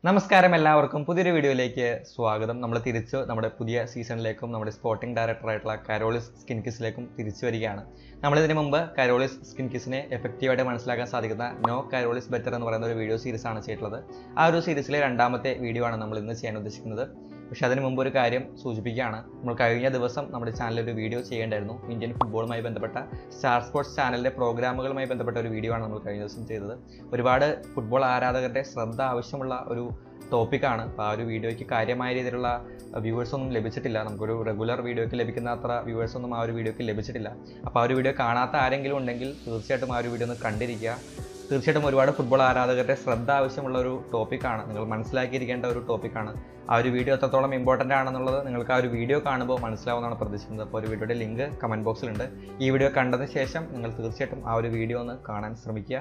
നമസ്കാരം എല്ലാവർക്കും പുതിയൊരു വീഡിയോയിലേക്ക് സ്വാഗതം നമ്മൾ തിരിച്ചു നമ്മുടെ പുതിയ സീസണിലേക്കും നമ്മുടെ സ്പോർട്ടിംഗ് ഡയറക്ടറായിട്ടുള്ള കാരോളിസ് സ്കിൻ കിസിലേക്കും തിരിച്ചു വരികയാണ് നമ്മളിതിന് മുമ്പ് കാരോളിസ് സ്കിൻ കിസിനെ എഫക്റ്റീവായിട്ട് മനസ്സിലാക്കാൻ സാധിക്കുന്ന നോ കാരോളിസ് ബെറ്റർ എന്ന് പറയുന്ന ഒരു വീഡിയോ സീരീസ് ആണ് ചെയ്തിട്ടുള്ളത് ആ ഒരു സീരീസിലെ രണ്ടാമത്തെ വീഡിയോ ആണ് നമ്മൾ ഇന്ന് ചെയ്യാൻ ഉദ്ദേശിക്കുന്നത് പക്ഷെ അതിന് മുമ്പ് ഒരു കാര്യം സൂചിപ്പിക്കുകയാണ് നമ്മൾ കഴിഞ്ഞ ദിവസം നമ്മുടെ ചാനലിൽ ഒരു വീഡിയോ ചെയ്യേണ്ടായിരുന്നു ഇന്ത്യൻ ഫുട്ബോളുമായി ബന്ധപ്പെട്ട സ്റ്റാർ സ്പോർട്സ് ചാനലിലെ പ്രോഗ്രാമുകളുമായി ബന്ധപ്പെട്ട ഒരു വീഡിയോ ആണ് നമ്മൾ കഴിഞ്ഞ ദിവസം ചെയ്തത് ഒരുപാട് ഫുട്ബോൾ ആരാധകരുടെ ശ്രദ്ധ ആവശ്യമുള്ള ഒരു ടോപ്പിക്കാണ് അപ്പോൾ ആ ഒരു വീഡിയോയ്ക്ക് കാര്യമായ രീതിയിലുള്ള വ്യൂവേഴ്സ് ഒന്നും ലഭിച്ചിട്ടില്ല നമുക്കൊരു റെഗുലർ വീഡിയോയ്ക്ക് ലഭിക്കുന്ന അത്ര വ്യൂവേഴ്സ് ഒന്നും ആ ഒരു വീഡിയോയ്ക്ക് ലഭിച്ചിട്ടില്ല അപ്പോൾ ആ ഒരു വീഡിയോ കാണാത്ത ആരെങ്കിലും ഉണ്ടെങ്കിൽ തീർച്ചയായിട്ടും ആ ഒരു വീഡിയോ ഒന്ന് കണ്ടിരിക്കുക തീർച്ചയായിട്ടും ഒരുപാട് ഫുട്ബോൾ ആരാധകരുടെ ശ്രദ്ധ ആവശ്യമുള്ള ഒരു ടോപ്പിക്കാണ് നിങ്ങൾ മനസ്സിലാക്കിയിരിക്കേണ്ട ഒരു ടോപ്പിക്കാണ് ആ ഒരു വീഡിയോ എത്രത്തോളം ഇമ്പോർട്ടൻ്റ് ആണെന്നുള്ളത് നിങ്ങൾക്ക് ആ ഒരു വീഡിയോ കാണുമ്പോൾ മനസ്സിലാവുന്നതാണ് പ്രതീക്ഷിക്കുന്നത് അപ്പോൾ ഒരു വീഡിയോയുടെ ലിങ്ക് കമൻറ്റ് ബോക്സിലുണ്ട് ഈ വീഡിയോ കണ്ടതിന് ശേഷം നിങ്ങൾ തീർച്ചയായിട്ടും ആ ഒരു വീഡിയോ ഒന്ന് കാണാൻ ശ്രമിക്കുക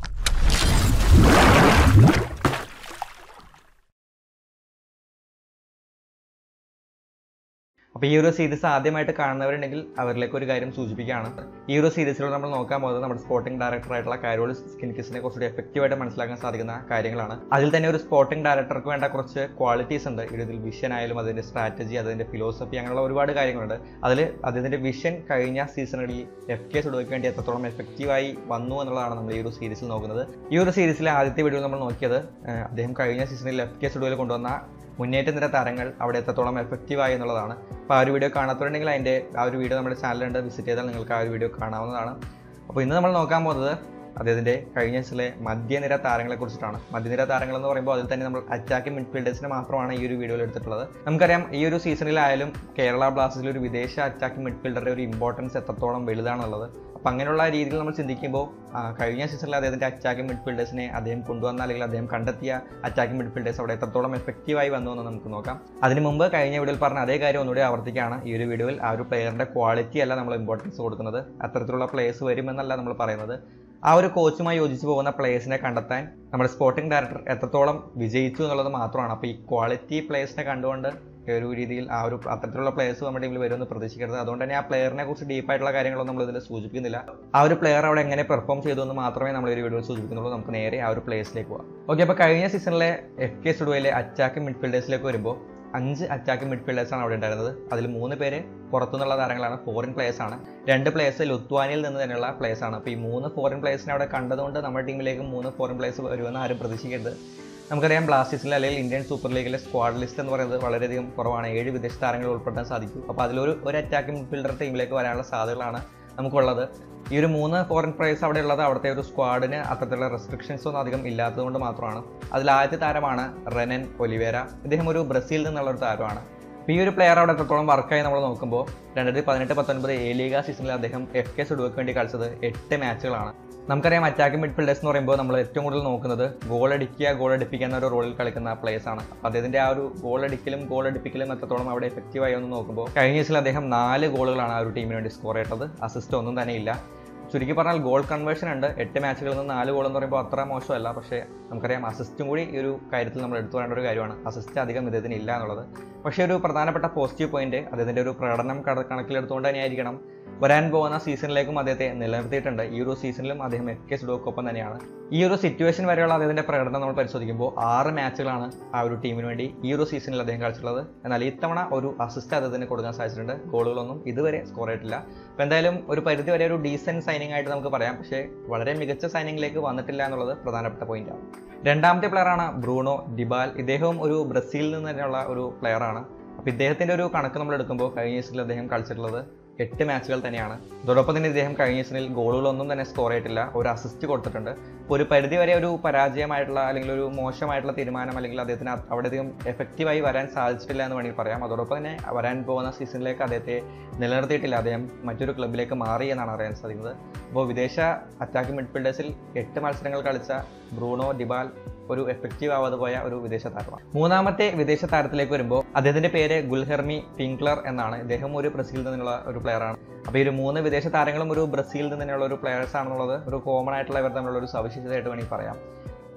അപ്പോൾ ഈ ഒരു സീരീസ് ആദ്യമായിട്ട് കാണുന്നവരുണ്ടെങ്കിൽ അവരിലേക്ക് ഒരു കാര്യം സൂചിപ്പിക്കുകയാണ് ഈ ഒരു സീരീസിലൂടെ നമ്മൾ നോക്കാൻ പോകുന്നത് നമ്മുടെ സ്പോർട്ടിംഗ് ഡയറക്ടറായിട്ടുള്ള കാരോളിസ് സ്കിൻ കിസിനെ കുറച്ചുകൂടി എഫക്റ്റീവായിട്ട് മനസ്സിലാക്കാൻ സാധിക്കുന്ന കാര്യങ്ങളാണ് അതിൽ തന്നെ ഒരു സ്പോർട്ടിംഗ് ഡയറക്ടർക്ക് വേണ്ട കുറച്ച് ക്വാളിറ്റീസ് ഉണ്ട് ഇതിൽ വിഷൻ ആയാലും അതിൻ്റെ സ്ട്രാറ്റജി അതിൻ്റെ ഫിലോസഫി അങ്ങനെയുള്ള ഒരുപാട് കാര്യങ്ങളുണ്ട് അതിൽ അതിൻ്റെ വിഷൻ കഴിഞ്ഞ സീസണുകളിൽ എഫ് കെ സുഡോയ്ക്ക് വേണ്ടി എത്രത്തോളം എഫക്റ്റീവായി വന്നു എന്നുള്ളതാണ് നമ്മൾ ഈ ഒരു സീരീസിൽ നോക്കുന്നത് ഈ ഒരു സീരീസിലെ ആദ്യത്തെ വീഡിയോ നമ്മൾ നോക്കിയത് ഏഹ്, അദ്ദേഹം കഴിഞ്ഞ സീസണിൽ എഫ് കെ സുഡോയിൽ കൊണ്ടുവന്ന മുന്നേറ്റ നിര താരങ്ങൾ അവിടെ എത്രത്തോളം എഫക്റ്റീവായി എന്നുള്ളതാണ് അപ്പോൾ ആ ഒരു വീഡിയോ കാണാത്തവരുണ്ടെങ്കിൽ അതിൻ്റെ ആ ഒരു വീഡിയോ നമ്മുടെ ചാനലുണ്ട് വിസിറ്റ് ചെയ്താൽ നിങ്ങൾക്ക് ആ ഒരു വീഡിയോ കാണാവുന്നതാണ് അപ്പോൾ ഇന്ന് നമ്മൾ നോക്കാൻ പോകുന്നത് അദ്ദേഹത്തിൻ്റെ കഴിഞ്ഞ ദിവസത്തിലെ മധ്യനിര താരങ്ങളെ കുറിച്ചിട്ടാണ് മധ്യനിര താരങ്ങൾ എന്ന് പറയുമ്പോൾ അതിൽ തന്നെ നമ്മൾ അറ്റാക്കിംഗ് മിഡ്ഫീൽഡേഴ്സിനെ മാത്രമാണ് ഈ ഒരു വീഡിയോയിൽ എടുത്തിട്ടുള്ളത് നമുക്കറിയാം ഈ ഒരു സീസണിലായാലും കേരള ബ്ലാസ്റ്റേഴ്സിൽ ഒരു വിദേശ അറ്റാക്കിംഗ് മിഡ്ഫീൽഡറുടെ ഒരു ഇമ്പോർട്ടൻസ് എത്രത്തോളം വലുതാണെന്നുള്ളത് അപ്പം അങ്ങനെയുള്ള രീതിയിൽ നമ്മൾ ചിന്തിക്കുമ്പോൾ ആ, കഴിഞ്ഞ സീസണിൽ അദ്ദേഹത്തിൻ്റെ അറ്റാക്കിംഗ് മിഡ്ഫീൽഡേഴ്സിനെ അദ്ദേഹം കൊണ്ടുവന്ന അല്ലെങ്കിൽ അദ്ദേഹം കണ്ടെത്തിയ അറ്റാക്കിംഗ് മിഡ്ഫീൽഡേഴ്സ് അവിടെ എത്രത്തോളം എഫക്റ്റീവായി വന്നു എന്ന് നമുക്ക് നോക്കാം അതിന് മുമ്പ് കഴിഞ്ഞ വീഡിയോയിൽ പറഞ്ഞ അതേ കാര്യം ഒന്നുകൂടി ആവർത്തിക്കുകയാണ് ഈ ഒരു വീഡിയോയിൽ ആ ഒരു പ്ലെയറിൻ്റെ ക്വാളിറ്റി അല്ല നമ്മൾ ഇമ്പോർട്ടൻസ് കൊടുക്കുന്നത് അത്തരത്തിലുള്ള പ്ലേയേഴ്സ് വരുമെന്നല്ല നമ്മൾ പറയുന്നത് ആ ഒരു കോച്ചുമായി യോജിച്ച് പോകുന്ന പ്ലേയേഴ്സിനെ കണ്ടെത്താൻ നമ്മുടെ സ്പോർട്ടിംഗ് ഡയറക്ടർ എത്രത്തോളം വിജയിച്ചു എന്നുള്ളത് മാത്രമാണ് അപ്പോൾ ഈ ക്വാളിറ്റി പ്ലേയേഴ്സിനെ കണ്ടുകൊണ്ട് ഒരു രീതിയിൽ ആ ഒരു അത്തരത്തിലുള്ള പ്ലേയേഴ്സ് നമ്മുടെ ടീമിൽ വരുമെന്ന് പ്രതീക്ഷിക്കരുത് അതുകൊണ്ട് തന്നെ ആ പ്ലെയറിനെ കുറിച്ച് ഡീപ്പായിട്ടുള്ള കാര്യങ്ങളൊന്നും നമ്മൾ ഇതിൽ സൂചിപ്പിക്കുന്നില്ല ആ ഒരു പ്ലെയർ അവിടെ എങ്ങനെ പെർഫോം ചെയ്തു എന്ന് മാത്രമേ നമ്മൾ ഈ ഒരു വീഡിയോയിൽ സൂചിപ്പിക്കുന്നുള്ളൂ നമുക്ക് നേരെ ആ ഒരു പ്ലേയേഴ്സിലേക്ക് പോകാം ഓക്കെ അപ്പോൾ കഴിഞ്ഞ സീസണിലെ എഫ് കെ സ്റ്റുഡിയോയിലെ അറ്റാക്കിംഗ് മിഡ്ഫീൽഡേഴ്സിലേക്ക് വരുമ്പോൾ അഞ്ച് അറ്റാക്കിംഗ് മിഡ്ഫീൽഡേഴ്സാണ് അവിടെ ഉണ്ടായിരുന്നത് അതിൽ മൂന്ന് പേര് പുറത്തുനിന്നുള്ള താരങ്ങളാണ് ഫോറിൻ പ്ലേയേഴ്സ് ആണ് രണ്ട് പ്ലേയേഴ്സ് ലുത്വാനിയിൽ നിന്ന് തന്നെയുള്ള പ്ലേയേഴ്സ് ആണ് അപ്പോൾ ഈ മൂന്ന് ഫോറിൻ പ്ലേയേഴ്സിനെ അവിടെ കണ്ടതുകൊണ്ട് നമ്മുടെ ടീമിലേക്ക് മൂന്ന് ഫോറിൻ പ്ലേയേഴ്സ് വരുമെന്ന് ആരും പ്രതീക്ഷിക്കരുത് നമുക്കറിയാം ബ്ലാസ്റ്റേഴ്സിലെ അല്ലെങ്കിൽ Indian Super League squad list എന്ന് പറയുന്നത് വളരെയധികം കുറവാണ് ഏഴ് വിദേശ താരങ്ങൾ ഉൾപ്പെടുത്താൻ സാധിക്കും അപ്പോൾ അതിലൊരു ഒരു അറ്റാക്കിംഗ് മിഡ്ഫീൽഡർ ടീമിലേക്ക് വരാനുള്ള സാധ്യതകളാണ് നമുക്കുള്ളത് ഈ ഒരു മൂന്ന് ഫോറിൻ പ്ലേയേഴ്സ് അവിടെ ഉള്ളത് അവിടുത്തെ ഒരു സ്ക്വാഡിന് അത്തരത്തിലുള്ള റെസ്ട്രിക്ഷൻസ് ഒന്നും അധികം ഇല്ലാത്തതുകൊണ്ട് മാത്രമാണ് അതിൽ ആദ്യത്തെ താരമാണ് റെനൻ ഒലിവേര ഇദ്ദേഹം ഒരു ബ്രസീലിൽ നിന്നുള്ള ഒരു താരമാണ് അപ്പോൾ ഈ ഒരു പ്ലെയർ അവിടെ എത്രത്തോളം വർക്കായി നമ്മൾ നോക്കുമ്പോൾ രണ്ടായിരത്തി പതിനെട്ട് പത്തൊൻപത് എ ലീഗ സീസണിൽ അദ്ദേഹം എഫ് കെ സുഡുവയ്ക്ക് വേണ്ടി കളിച്ചത് എട്ട് മാച്ചുകളാണ് നമുക്കറിയാം അറ്റാക്കിംഗ് മിഡ്ഫീൽഡേഴ്സ് എന്ന് പറയുമ്പോൾ നമ്മൾ ഏറ്റവും കൂടുതൽ നോക്കുന്നത് ഗോൾ അടിക്കുക ഗോൾ അടിപ്പിക്കുക എന്ന ഒരു റോളിൽ കളിക്കുന്ന പ്ലേയേഴ്സ് ആണ് അപ്പോൾ അദ്ദേഹത്തിന്റെ ആ ഒരു ഗോൾ അടിക്കലും ഗോൾ അടിപ്പിക്കലും എത്രത്തോളം അവിടെ എഫക്റ്റീവായി ഒന്ന് നോക്കുമ്പോൾ കഴിഞ്ഞ ദിവസം അദ്ദേഹം നാല് ഗോളുകളാണ് ആ ഒരു ടീമിന് വേണ്ടി സ്കോർ ചെയ്തത് അസിസ്റ്റ് ഒന്നും തന്നെ ഇല്ല ചുരുക്കി പറഞ്ഞാൽ ഗോൾ കൺവേർഷൻ ഉണ്ട് എട്ട് മാച്ചുകളിൽ നിന്ന് നാല് ഗോൾ എന്ന് പറയുമ്പോൾ അത്ര മോശമല്ല പക്ഷേ നമുക്കറിയാം അസിസ്റ്റും കൂടി ഈ ഒരു കാര്യത്തിൽ നമ്മൾ എടുത്തു പറയേണ്ട ഒരു കാര്യമാണ് അസിസ്റ്റ് അധികം ഇദ്ദേഹത്തിന് ഇല്ല എന്നുള്ളത് പക്ഷേ ഒരു പ്രധാനപ്പെട്ട പോസിറ്റീവ് പോയിന്റ് അദ്ദേഹത്തിന്റെ ഒരു പ്രകടനം കണ- കണക്കിലെടുത്തുകൊണ്ട് തന്നെയായിരിക്കണം വരാൻ പോകുന്ന സീസണിലേക്കും അദ്ദേഹത്തെ നിലനിർത്തിയിട്ടുണ്ട് ഈ ഒരു സീസണിലും അദ്ദേഹം എഫ് കെ സുഡോക്കൊപ്പം തന്നെയാണ് ഈ ഒരു സിറ്റുവേഷൻ വരെയുള്ള അദ്ദേഹത്തിന്റെ പ്രകടനം നമ്മൾ പരിശോധിക്കുമ്പോൾ ആറ് മാച്ചുകളാണ് ആ ഒരു ടീമിന് വേണ്ടി ഈ ഒരു സീസണിൽ അദ്ദേഹം കളിച്ചിട്ടുള്ളത് എന്നാൽ ഇത്തവണ ഒരു അസിസ്റ്റ് അദ്ദേഹത്തിന് കൊടുക്കാൻ സാധിച്ചിട്ടുണ്ട് ഗോളുകളൊന്നും ഇതുവരെ സ്കോർ ചെയ്തിട്ടില്ല അപ്പോൾ എന്തായാലും ഒരു പരിധി വരെ ഒരു ഡീസൻറ്റ് സൈനിങ് ആയിട്ട് നമുക്ക് പറയാം പക്ഷേ വളരെ മികച്ച സൈനിങ്ങിലേക്ക് വന്നിട്ടില്ല എന്നുള്ളത് പ്രധാനപ്പെട്ട പോയിന്റാണ് രണ്ടാമത്തെ പ്ലെയറാണ് ബ്രൂണോ ഡിബാൽ ഇദ്ദേഹവും ഒരു ബ്രസീലിൽ നിന്ന് തന്നെയുള്ള ഒരു പ്ലെയറാണ് അപ്പോൾ ഇദ്ദേഹത്തിന്റെ ഒരു കണക്ക് നമ്മൾ എടുക്കുമ്പോൾ കഴിഞ്ഞ സീസണിൽ അദ്ദേഹം കളിച്ചിട്ടുള്ളത് എട്ട് മാച്ചുകൾ തന്നെയാണ് അതോടൊപ്പം തന്നെ ഇദ്ദേഹം കഴിഞ്ഞ സീസണിൽ ഗോളുകളൊന്നും തന്നെ സ്കോർ ചെയ്തിട്ടില്ല ഒരു അസിസ്റ്റ് കൊടുത്തിട്ടുണ്ട് അപ്പോൾ ഒരു പരിധി വരെ ഒരു പരാജയമായിട്ടുള്ള അല്ലെങ്കിൽ ഒരു മോശമായിട്ടുള്ള തീരുമാനം അല്ലെങ്കിൽ അദ്ദേഹത്തിന് അത് അവിടെ അധികം എഫക്റ്റീവായി വരാൻ സാധിച്ചിട്ടില്ല എന്ന് വേണമെങ്കിൽ പറയാം അതോടൊപ്പം തന്നെ വരാൻ പോകുന്ന സീസണിലേക്ക് അദ്ദേഹത്തെ നിലനിർത്തിയിട്ടില്ല അദ്ദേഹം മറ്റൊരു ക്ലബിലേക്ക് മാറി എന്നാണ് അറിയാൻ സാധിക്കുന്നത് അപ്പോൾ വിദേശ അറ്റാക്കിംഗ് മിഡ്ഫീൽഡേഴ്സിൽ എട്ട് മത്സരങ്ങൾ കളിച്ച ബ്രൂണോ ഡിബാൽ ഒരു എഫക്റ്റീവ് ആവാതെ പോയ ഒരു വിദേശ താരമാണ് മൂന്നാമത്തെ വിദേശ താരത്തിലേക്ക് വരുമ്പോൾ അദ്ദേഹത്തിന്റെ പേര് ഗുൽഹെർമി ഫിങ്ക്ലർ എന്നാണ് ഇദ്ദേഹം ഒരു ബ്രസീലിൽ നിന്നുള്ള ഒരു പ്ലെയറാണ് അപ്പോൾ ഈ ഒരു മൂന്ന് വിദേശ താരങ്ങളും ഒരു ബ്രസീലിൽ നിന്നുള്ള ഒരു പ്ലെയേഴ്സ് ആണെന്നുള്ളത് ഒരു കോമൺ ആയിട്ടുള്ള ഇവർ തമ്മിലുള്ള ഒരു സവിശേഷതയായിട്ട് വേണമെങ്കിൽ പറയാം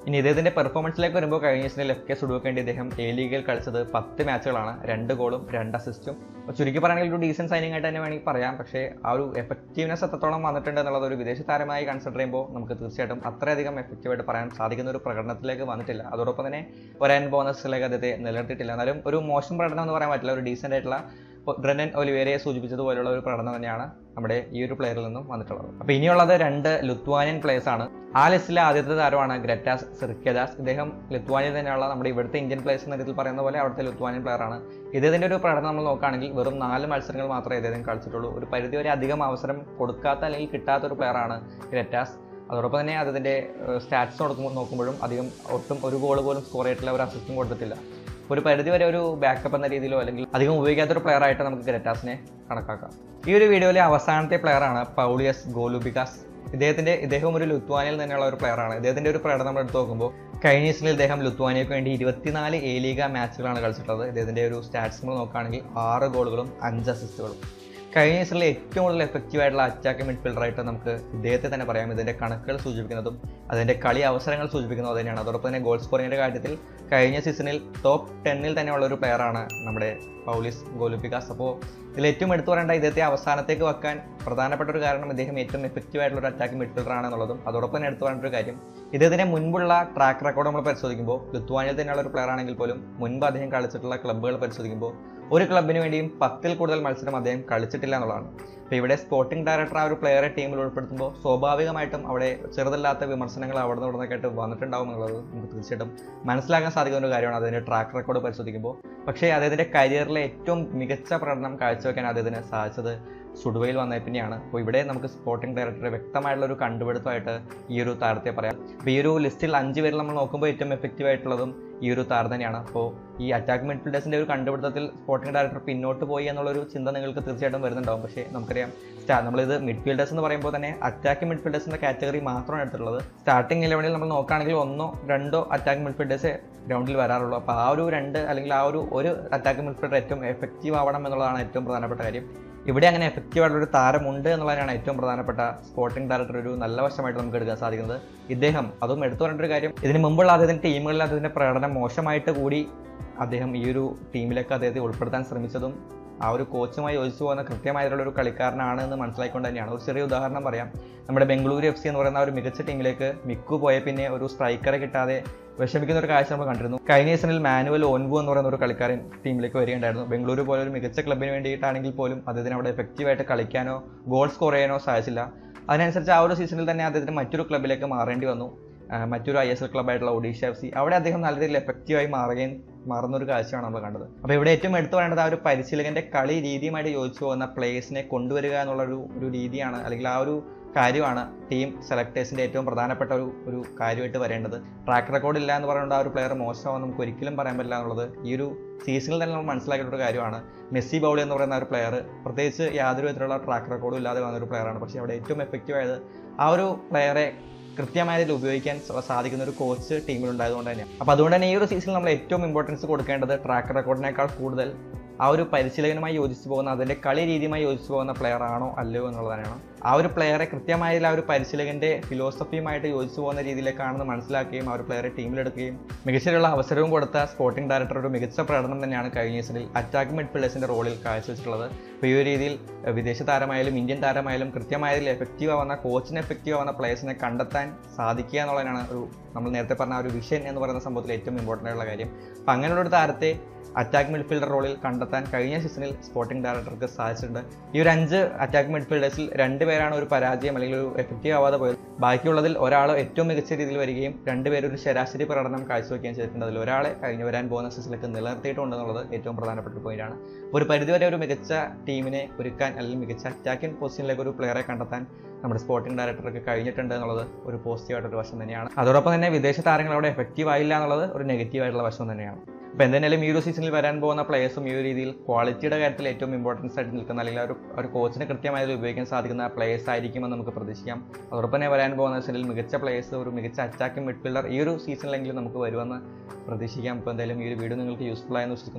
ഇനി ഇദ്ദേഹത്തിന്റെ പെർഫോമൻസിലേക്ക് വരുമ്പോൾ കഴിഞ്ഞ സീസണിൽ എഫ് കെ സുഡുവക്ക് വേണ്ടി ഇദ്ദേഹം എ ലീഗിൽ കളിച്ചത് പത്ത് മാച്ചുകളാണ് രണ്ട് ഗോളും രണ്ട് അസിസ്റ്റും ചുരുക്കി പറയുകയാണെങ്കിൽ ഒരു ഡീസൻറ്റ് സൈനിങ് ആയിട്ട് തന്നെ വേണമെങ്കിൽ പറയാം പക്ഷേ ആ ഒരു എഫക്റ്റീവ്നെസ് എത്രത്തോളം വന്നിട്ടുണ്ട് എന്നുള്ളത് ഒരു വിദേശ താരമായി കൺസിഡർ ചെയ്യുമ്പോൾ നമുക്ക് തീർച്ചയായിട്ടും അത്രയധികം എഫക്റ്റീവായിട്ട് പറയാൻ സാധിക്കുന്ന ഒരു പ്രകടനത്തിലേക്ക് വന്നിട്ടില്ല അതോടൊപ്പം തന്നെ വരാൻ പോകുന്ന സീസണിലേക്ക് അദ്ദേഹത്തെ നിലനിർത്തിയിട്ടില്ല എന്നാലും ഒരു മോശം പ്രകടനം എന്ന് പറയാൻ പറ്റില്ല ഒരു ഡീസൻ്റ് ആയിട്ടുള്ള ബ്രനൻ ഒലിവേരയെ സൂചിപ്പിച്ചതുപോലുള്ള ഒരു പ്രകടനം തന്നെയാണ് നമ്മുടെ ഈ ഒരു പ്ലെയറിൽ നിന്നും വന്നിട്ടുള്ളത് അപ്പോൾ ഇനിയുള്ളത് രണ്ട് ലുത്വാനിയൻ പ്ലേയേഴ്സ് ആണ് ആ ലിസ്റ്റിലെ ആദ്യത്തെ താരമാണ് ഗ്രറ്റാസ് സിർക്കദാസ് ഇദ്ദേഹം ലുത്വാനിയൻ തന്നെയുള്ള നമ്മുടെ ഇവിടുത്തെ ഇന്ത്യൻ പ്ലേയേഴ്സ് എന്ന രീതിയിൽ പറയുന്ന പോലെ അവിടുത്തെ ലുത്വാനിയൻ പ്ലെയർ ആണ് ഇദ്ദേഹത്തിന്റെ ഒരു പ്രകടനം നമ്മൾ നോക്കുകയാണെങ്കിൽ വെറും നാല് മത്സരങ്ങൾ മാത്രമേ ഇദ്ദേഹം കളിച്ചിട്ടുള്ളൂ ഒരു പരിധി വരെ അധികം അവസരം കൊടുക്കാത്ത അല്ലെങ്കിൽ കിട്ടാത്ത ഒരു പ്ലെയർ ആണ് ഗ്രറ്റാസ് അതോടൊപ്പം തന്നെ അതിന്റെ സ്റ്റാറ്റ്സ് നോക്കുമ്പോൾ നോക്കുമ്പോഴും അധികം ഒട്ടും ഒരു ഗോൾ പോലും സ്കോർ ചെയ്തിട്ടില്ല ഒരു അസിസ്റ്റും കൊടുത്തിട്ടില്ല ഒരു പരിധി വരെ ഒരു ബാക്കപ്പ് എന്ന രീതിയിലോ അല്ലെങ്കിൽ അധികം ഉപയോഗിക്കാത്ത ഒരു പ്ലെയർ ആയിട്ട് നമുക്ക് ഗ്രറ്റാസിനെ കണക്കാക്കാം ഈ ഒരു വീഡിയോയിലെ അവസാനത്തെ പ്ലെയർ ആണ് പൗളിയസ് ഗോലുബികാസ് ഇദ്ദേഹത്തിന്റെ ഇദ്ദേഹം ഒരു ലുത്വാനിയിൽ തന്നെയുള്ള ഒരു പ്ലെയർ ആണ് ഇദ്ദേഹത്തിന്റെ ഒരു പ്രകടനം നമ്മൾ എടുത്ത് നോക്കുമ്പോൾ കഴിഞ്ഞ സീസണിൽ ഇദ്ദേഹം ലുത്വാനിയക്ക് വേണ്ടി ഇരുപത്തിനാല് എ ലീഗ മാച്ചുകളാണ് കളിച്ചിട്ടുള്ളത് ഇദ്ദേഹത്തിന്റെ ഒരു സ്റ്റാറ്റ്സ് നമ്മൾ നോക്കുകയാണെങ്കിൽ ആറ് ഗോളുകളും അഞ്ച് അസിസ്റ്റുകളും കഴിഞ്ഞ സീസണിൽ ഏറ്റവും കൂടുതൽ എഫക്റ്റീവ് ആയിട്ടുള്ള അറ്റാക്ക് മിഡ്ഫീൽഡർ ആയിട്ട് നമുക്ക് ഇദ്ദേഹത്തെ തന്നെ പറയാം ഇതിന്റെ കണക്കുകൾ സൂചിപ്പിക്കുന്നതും അതിന്റെ കളി അവസരങ്ങൾ സൂചിപ്പിക്കുന്നതും തന്നെയാണ് അതോടൊപ്പം തന്നെ ഗോൾ സ്കോറിങ്ങിന്റെ കാര്യത്തിൽ കഴിഞ്ഞ സീസണിൽ ടോപ്പ് ടെന്നിൽ തന്നെയുള്ള ഒരു പ്ലെയറാണ് നമ്മുടെ പൗലിസ് ഗോലുപ്പിക്കാസ് അപ്പോൾ ഇതിൽ ഏറ്റവും എടുത്തു പറയേണ്ട ഇദ്ദേഹത്തെ അവസാനത്തേക്ക് വെക്കാൻ പ്രധാനപ്പെട്ട ഒരു കാരണം ഇദ്ദേഹം ഏറ്റവും എഫക്റ്റീവ് ആയിട്ടുള്ള ഒരു അറ്റാക്ക് മിഡ്ഫീൽഡർ ആണെന്നുള്ളതും അതോടൊപ്പം തന്നെ എടുത്തു പറയേണ്ട ഒരു കാര്യം ഇദ്ദേഹത്തിന്റെ മുൻപുള്ള ട്രാക്ക് റെക്കോർഡ് നമ്മൾ പരിശോധിക്കുമ്പോൾ ലുത്വാനിയിൽ തന്നെയുള്ള ഒരു പ്ലെയർ ആണെങ്കിൽ പോലും മുൻപ് അദ്ദേഹം കളിച്ചിട്ടുള്ള ക്ലബ്ബുകൾ പരിശോധിക്കുമ്പോൾ ഒരു ക്ലബിന് വേണ്ടിയും പത്തിൽ കൂടുതൽ മത്സരം അദ്ദേഹം കളിച്ചിട്ടില്ല എന്നുള്ളതാണ് അപ്പോൾ ഇവിടെ സ്പോർട്ടിംഗ് ഡയറക്ടർ ആ ഒരു പ്ലെയറെ ടീമിൽ ഉൾപ്പെടുത്തുമ്പോൾ സ്വാഭാവികമായിട്ടും അവിടെ ചെറുതല്ലാത്ത വിമർശനങ്ങൾ അവിടെ നിന്ന് ഇവിടുന്നൊക്കെ ആയിട്ട് വന്നിട്ടുണ്ടാവും എന്നുള്ളത് നമുക്ക് തീർച്ചയായിട്ടും മനസ്സിലാക്കാൻ സാധിക്കുന്ന ഒരു കാര്യമാണ് അതിൻ്റെ ട്രാക്ക് റെക്കോർഡ് പരിശോധിക്കുമ്പോൾ പക്ഷേ അദ്ദേഹത്തിൻ്റെ കരിയറിലെ ഏറ്റവും മികച്ച പ്രകടനം കാഴ്ചവെക്കാൻ അദ്ദേഹത്തിന് സാധിച്ചത് സുഡുവയിൽ വന്നേ പിന്നെയാണ് അപ്പോൾ ഇവിടെ നമുക്ക് സ്പോർട്ടിംഗ് ഡയറക്ടറെ വ്യക്തമായിട്ടുള്ള ഒരു കണ്ടുപിടുത്തമായിട്ട് ഈ ഒരു താരത്തെ പറയാം അപ്പോൾ ഈ ഒരു ലിസ്റ്റിൽ അഞ്ച് പേരിൽ നമ്മൾ നോക്കുമ്പോൾ ഏറ്റവും എഫക്റ്റീവ് ആയിട്ടുള്ളതും ഈ ഒരു താരം തന്നെയാണ് അപ്പോൾ ഈ അറ്റാക്ക് മിഡ്ഫീൽഡേഴ്സിന്റെ ഒരു കണ്ടുപിടുത്തത്തിൽ സ്പോർട്ടിംഗ് ഡയറക്ടർ പിന്നോട്ട് പോയി എന്നുള്ളൊരു ചിന്ത നിങ്ങൾക്ക് തീർച്ചയായിട്ടും വരുന്നുണ്ടാവും പക്ഷേ നമുക്കറിയാം സ്റ്റാ നമ്മളിത് മിഡ്ഫീൽഡേഴ്സ് എന്ന് പറയുമ്പോൾ തന്നെ അറ്റാക്ക് മിഡ്ഫീൽഡേഴ്സിന്റെ കാറ്റഗറി മാത്രമാണ് എടുത്തിട്ടുള്ളത് സ്റ്റാർട്ടിംഗ് ഇലവനിൽ നമ്മൾ നോക്കുകയാണെങ്കിൽ ഒന്നോ രണ്ടോ അറ്റാക്ക് മിഡ്ഫീൽഡേഴ്സ് ഗ്രൗണ്ടിൽ വരാറുള്ളൂ അപ്പോൾ ആ ഒരു രണ്ട് അല്ലെങ്കിൽ ആ ഒരു ഒരു അറ്റാക്ക് മിഡ്ഫീൽഡർ ഏറ്റവും എഫക്റ്റീവ് ആവണം എന്നുള്ളതാണ് ഏറ്റവും പ്രധാനപ്പെട്ട കാര്യം ഇവിടെ അങ്ങനെ എഫക്റ്റീവ് ആയിട്ടുള്ള ഒരു താരമുണ്ട് എന്നുള്ളതാണ് ഏറ്റവും പ്രധാനപ്പെട്ട സ്പോർട്ടിംഗ് ഡയറക്ടർ ഒരു നല്ല വശമായിട്ട് നമുക്ക് എടുക്കാൻ സാധിക്കുന്നത് ഇദ്ദേഹം അതും എടുത്തു പറയേണ്ട ഒരു കാര്യം ഇതിന് മുമ്പുള്ള അദ്ദേഹത്തിന്റെ ടീമുകളിൽ അദ്ദേഹത്തിന്റെ പ്രകടനം മോശമായിട്ട് കൂടി അദ്ദേഹം ഈ ഒരു ടീമിലേക്ക് അദ്ദേഹത്തെ ഉൾപ്പെടുത്താൻ ശ്രമിച്ചതും ആ ഒരു കോച്ചുമായി യോജിച്ചു പോകുന്ന കൃത്യമായിട്ടുള്ള ഒരു കളിക്കാരനാണ് എന്ന് മനസ്സിലാക്കിക്കൊണ്ട് തന്നെയാണ് ഒരു ചെറിയ ഉദാഹരണം പറയാം നമ്മുടെ ബംഗളൂരു എഫ് സി എന്ന് പറയുന്ന ആ ഒരു മികച്ച ടീമിലേക്ക് മിക്കു പോയ പിന്നെ ഒരു സ്ട്രൈക്കറെ കിട്ടാതെ വിഷമിക്കുന്ന ഒരു കാഴ്ച നമ്മൾ കണ്ടിരുന്നു കഴിഞ്ഞ സീസണിൽ മാനുവൽ ഓൻവു എന്ന് പറയുന്ന ഒരു കളിക്കാരൻ ടീമിലേക്ക് വരികയുണ്ടായിരുന്നു ബംഗളൂരു പോലെ ഒരു മികച്ച ക്ലബിന് വേണ്ടിയിട്ടാണെങ്കിൽ പോലും അദ്ദേഹത്തിന് അവിടെ എഫക്റ്റീവായിട്ട് കളിക്കാനോ ഗോൾ സ്കോർ ചെയ്യാനോ സാധിച്ചില്ല അതിനനുസരിച്ച് ആ ഒരു സീസണിൽ തന്നെ അദ്ദേഹത്തിന് മറ്റൊരു ക്ലബിലേക്ക് മാറേണ്ടി വന്നു ആ, മറ്റൊരു ഐ എസ് എൽ ക്ലബായിട്ടുള്ള ഒഡീഷ എഫ് സി അവിടെ അദ്ദേഹം നല്ല രീതിയിൽ എഫക്റ്റീവായി മാറുകയും മാറുന്ന ഒരു കാഴ്ചയാണ് നമ്മൾ കണ്ടത് അപ്പോൾ ഇവിടെ ഏറ്റവും എടുത്തു പറയേണ്ടത് ആ ഒരു പരിശീലകന്റെ കളി രീതിയുമായിട്ട് യോജിച്ചു പോകുന്ന പ്ലേയേഴ്സിനെ കൊണ്ടുവരിക എന്നുള്ള ഒരു ഒരു രീതിയാണ് അല്ലെങ്കിൽ ആ ഒരു കാര്യമാണ് ടീം സെലക്ടേഴ്സിന്റെ ഏറ്റവും പ്രധാനപ്പെട്ട ഒരു ഒരു കാര്യമായിട്ട് വരേണ്ടത് ട്രാക്ക് റെക്കോർഡ് ഇല്ല എന്ന് പറയുന്നത് ആ ഒരു പ്ലെയർ മോശമാണെന്ന് നമുക്ക് ഒരിക്കലും പറയാൻ പറ്റില്ല എന്നുള്ളത് ഈ ഒരു സീസണിൽ തന്നെ നമ്മൾ മനസ്സിലാക്കിയ ഒരു കാര്യമാണ് മെസ്സി ബൗളി എന്ന് പറയുന്ന ഒരു പ്ലെയർ പ്രത്യേകിച്ച് യാതൊരു വിധത്തിലുള്ള ട്രാക്ക് റെക്കോർഡും ഇല്ലാതെ വന്ന ഒരു പ്ലെയറാണ് പക്ഷേ അവിടെ ഏറ്റവും എഫക്റ്റീവ് ആയത് ആ ഒരു പ്ലെയറെ കൃത്യമായ രീതിയിൽ ഉപയോഗിക്കാൻ സ- സാധിക്കുന്ന ഒരു കോച്ച് ടീമിൽ ഉണ്ടായതുകൊണ്ട് തന്നെയാണ് അപ്പോൾ അതുകൊണ്ട് തന്നെ ഈ ഒരു സീസണിൽ നമ്മൾ ഏറ്റവും ഇമ്പോർട്ടൻസ് കൊടുക്കേണ്ടത് ട്രാക്ക് റെക്കോർഡിനേക്കാൾ കൂടുതൽ ആ ഒരു പരിശീലകനുമായി യോജിച്ചു പോകുന്ന അതിന്റെ കളി രീതിയുമായി യോജിച്ചു പോകുന്ന പ്ലെയർ ആണോ അല്ലയോ എന്നുള്ളത് തന്നെയാണ് ആ ഒരു പ്ലെയറെ കൃത്യമായ ആ ഒരു പരിശീലകന്റെ ഫിലോസഫിയുമായിട്ട് യോജിച്ചു പോകുന്ന രീതിയിലേക്കാണെന്ന് മനസ്സിലാക്കുകയും ആ ഒരു പ്ലെയറെ ടീമിലെടുക്കുകയും മികച്ചതിലുള്ള അവസരവും കൊടുത്ത സ്പോർട്ടിംഗ് ഡയറക്ടർ ഒരു മികച്ച പ്രകടനം തന്നെയാണ് കഴിഞ്ഞ സീസണിൽ അറ്റാക്ക് മിഡ്ഫീൽഡേഴ്സിന്റെ റോളിൽ കാഴ്ചവെച്ചിട്ടുള്ളത് അപ്പോൾ ഈ ഒരു രീതിയിൽ ഏഹ്, വിദേശ താരമായാലും ഇന്ത്യൻ താരമായാലും കൃത്യമായതിൽ എഫക്റ്റീവ് ആവുന്ന കോച്ചിന് എഫക്റ്റീവ് ആവുന്ന പ്ലേയേഴ്സിനെ കണ്ടെത്താൻ സാധിക്കുക എന്നുള്ളതാണ് ഒരു നമ്മൾ നേരത്തെ പറഞ്ഞ ആ ഒരു വിഷൻ എന്ന് പറയുന്ന സംഭവത്തിൽ ഏറ്റവും ഇമ്പോർട്ടൻ്റ് ആയിട്ടുള്ള കാര്യം അപ്പം അങ്ങനെയുള്ള ഒരു താരത്തെ അറ്റാക്ക് മിഡ്ഫീൽഡർ റോളിൽ കണ്ടെത്താൻ കഴിഞ്ഞ സീസണിൽ സ്പോർട്ടിംഗ് ഡയറക്ടർക്ക് സാധിച്ചിട്ടുണ്ട് ഈ ഒരു അഞ്ച് അറ്റാക്ക് മിഡ്ഫീൽഡേഴ്സിൽ രണ്ടുപേരാണ് ഒരു പരാജയം അല്ലെങ്കിൽ ഒരു എഫക്റ്റീവ് ആവാതെ പോയത് ബാക്കിയുള്ളതിൽ ഒരാൾ ഏറ്റവും മികച്ച രീതിയിൽ വരികയും രണ്ടുപേരും ഒരു ശരാശരി പ്രകടനം കാഴ്ചവെക്കുകയും ചെയ്തിട്ടുണ്ട് അതിൽ ഒരാളെ കഴിഞ്ഞ് വരാൻ പോകുന്ന സീസണിലേക്ക് നിലനിർത്തിയിട്ടുണ്ടെന്നുള്ളത് ഏറ്റവും പ്രധാനപ്പെട്ട ഒരു പോയിന്റാണ് ഒരു പരിധിവരെ ഒരു മികച്ച ടീമിനെ ഒരുക്കാൻ അല്ലെങ്കിൽ മികച്ച അറ്റാക്കിംഗ് പൊസിഷനിലേക്ക് ഒരു പ്ലെയറെ കണ്ടെത്താൻ നമ്മുടെ സ്പോർട്ടിംഗ് ഡയറക്ടർക്ക് കഴിഞ്ഞിട്ടുണ്ട് എന്നുള്ളത് ഒരു പോസിറ്റീവായിട്ടൊരു വശം തന്നെയാണ് അതോടൊപ്പം തന്നെ വിദേശ താരങ്ങൾ അവിടെ എഫക്റ്റീവ് ആയില്ല എന്നുള്ളത് ഒരു നെഗറ്റീവ് ആയിട്ടുള്ള വശം തന്നെയാണ് അപ്പോൾ എന്തായാലും ഈ ഒരു സീസണിൽ വരാൻ പോകുന്ന പ്ലേയേഴ്സും ഈ ഒരു രീതിയിൽ ക്വാളിറ്റിയുടെ കാര്യത്തിൽ ഏറ്റവും ഇമ്പോർട്ടൻസ് ആയിട്ട് നിൽക്കുന്ന അല്ലെങ്കിൽ ആ ഒരു ആ ഒരു കോച്ചിനെ കൃത്യമായി ഉപയോഗിക്കാൻ സാധിക്കുന്ന പ്ലേയേഴ്സ് ആയിരിക്കുമെന്ന് നമുക്ക് പ്രതീക്ഷിക്കാം അതോടൊപ്പം തന്നെ വരാൻ പോകുന്ന സീസണിൽ മികച്ച പ്ലേയേഴ്സ് ഒരു മികച്ച അറ്റാക്കിംഗ് മിഡ്ഫീൽഡർ ഈ ഒരു സീസണിലെങ്കിലും നമുക്ക് വരുമെന്ന് പ്രതീക്ഷിക്കാം അപ്പോൾ എന്തായാലും ഈ ഒരു വീഡിയോ നിങ്ങൾക്ക് യൂസ്ഫുൾ ആയെന്ന് വിശ്വസിക്കുന്നു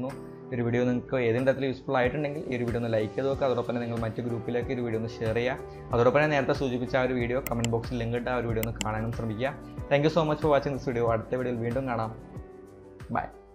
ഒരു വീഡിയോ നിങ്ങൾക്ക് ഏതെങ്കിലും തരത്തിൽ യൂസ്ഫുൾ ആയിട്ടുണ്ടെങ്കിൽ ഈ ഒരു വീഡിയോ ഒന്ന് ലൈക്ക് ചെയ്ത് നോക്കുക അതോടൊപ്പം തന്നെ നിങ്ങൾ മറ്റ് ഗ്രൂപ്പിലേക്ക് ഈ ഒരു വീഡിയോ ഒന്ന് ഷെയർ ചെയ്യുക അതോടൊപ്പം തന്നെ നേരത്തെ സൂചിപ്പിച്ച ആ ഒരു വീഡിയോ കമൻറ്റ് ബോക്സിൽ ലിങ്ക് ഇട്ട് ആ ഒരു വീഡിയോ ഒന്ന് കാണാനും ശ്രമിക്കുക thank you so much for watching this video അടുത്ത വീഡിയോയിൽ വീണ്ടും കാണാം ബൈ